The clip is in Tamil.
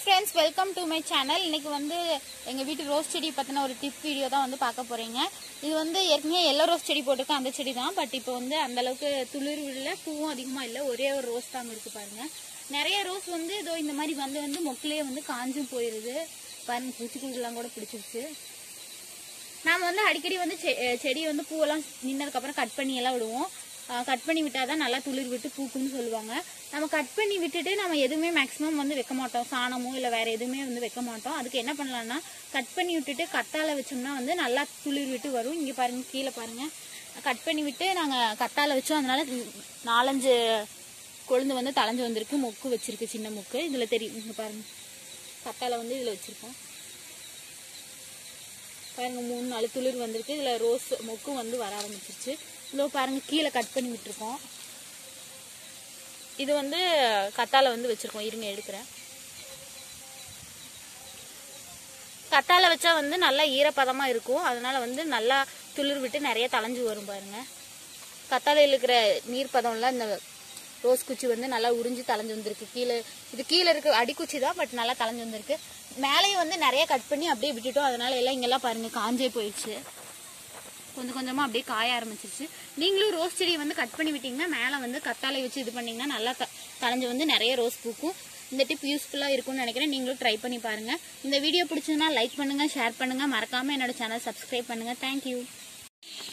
friends welcome to my channel இன்னைக்கு வந்து எங்கள் வீட்டு ரோஸ் செடி பற்றின ஒரு டிப் வீடியோ தான் வந்து பார்க்க போகிறீங்க இது வந்து ஏற்கனவே எல்லோ ரோஸ் செடி போட்டிருக்கோம் அந்த செடி தான் பட் இப்போ வந்து அந்த அளவுக்கு துளிர் இல்லை பூவும் அதிகமாக இல்லை ஒரே ஒரு ரோஸ் தாங்க இருக்குது பாருங்க நிறைய ரோஸ் வந்து இதோ இந்த மாதிரி வந்து வந்து மொக்கிலேயே வந்து காஞ்சும் போயிடுது பாருங்க பூச்சிக்குள்ளெலாம் கூட பிடிச்சிருச்சு நாம வந்து அடிக்கடி வந்து செ- அஹ் செடி வந்து பூவெல்லாம் நின்னதுக்கப்புறம் கட் பண்ணி எல்லாம் விடுவோம் கட் பண்ணி விட்டாதான் நல்லா துளிர் விட்டு பூக்கும்னு சொல்லுவாங்க நம்ம கட் பண்ணி விட்டுட்டு நம்ம எதுவுமே மேக்ஸிமம் வந்து வைக்க மாட்டோம் சாணமோ இல்லை வேற எதுவுமே வந்து வைக்க மாட்டோம் அதுக்கு என்ன பண்ணலாம்னா கட் பண்ணி விட்டுட்டு கத்தால வச்சோம்னா வந்து நல்லா துளிர் விட்டு வரும் இங்கே பாருங்க கீழே பாருங்க கட் பண்ணி விட்டு நாங்கள் கத்தால வச்சோம் அதனால நாலஞ்சு கொழுந்து வந்து தளைஞ்சு வந்திருக்கு மொக்கு வச்சிருக்கு சின்ன மொக்கு இதில் தெரியும் இங்க பாருங்க கத்தால வந்து இதில் வச்சிருக்கோம் பாருங்க மூணு நாலு துளிர் வந்திருக்கு இதுல ரோஸ் மொக்கும் வந்து வர ஆரம்பிச்சிருச்சு இதோ பாருங்க கீழே கட் பண்ணி விட்டுருக்கோம் இது வந்து கத்தால வந்து வச்சிருக்கோம் இருங்க எடுக்கிறேன் கத்தால வச்சா வந்து நல்லா ஈரப்பதமா இருக்கும் அதனால வந்து நல்லா துளிர் விட்டு நிறைய தளைஞ்சு வரும் பாருங்க கத்தாழையில் இருக்கிற நீர் பதம்லாம் இந்த ரோஸ் குச்சி வந்து நல்லா உறிஞ்சு தளைஞ்சு வந்திருக்கு கீழே இது கீழே இருக்க அடிக்குச்சி தான் பட் நல்லா தளைஞ்சு வந்திருக்கு மேலேயும் வந்து நிறைய கட் பண்ணி அப்படியே விட்டுட்டோம் அதனால எல்லாம் இங்கெல்லாம் பாருங்க காஞ்சே போயிடுச்சு கொஞ்சம் கொஞ்சமா அப்படியே காய ஆரம்பிச்சிருச்சு நீங்களும் ரோஸ் செடியை வந்து கட் பண்ணி விட்டீங்கன்னா மேலே வந்து கத்தாழை வச்சு இது பண்ணீங்கன்னா நல்லா த- தளைஞ்சு வந்து நிறைய ரோஸ் பூக்கும் இந்த டிப் யூஸ்ஃபுல்லாக இருக்கும்னு நினைக்கிறேன் நீங்களும் ட்ரை பண்ணி பாருங்க இந்த வீடியோ பிடிச்சதுன்னா லைக் பண்ணுங்க ஷேர் பண்ணுங்க மறக்காம என்னோட சேனல் சப்ஸ்கிரைப் பண்ணுங்க தேங்க்யூ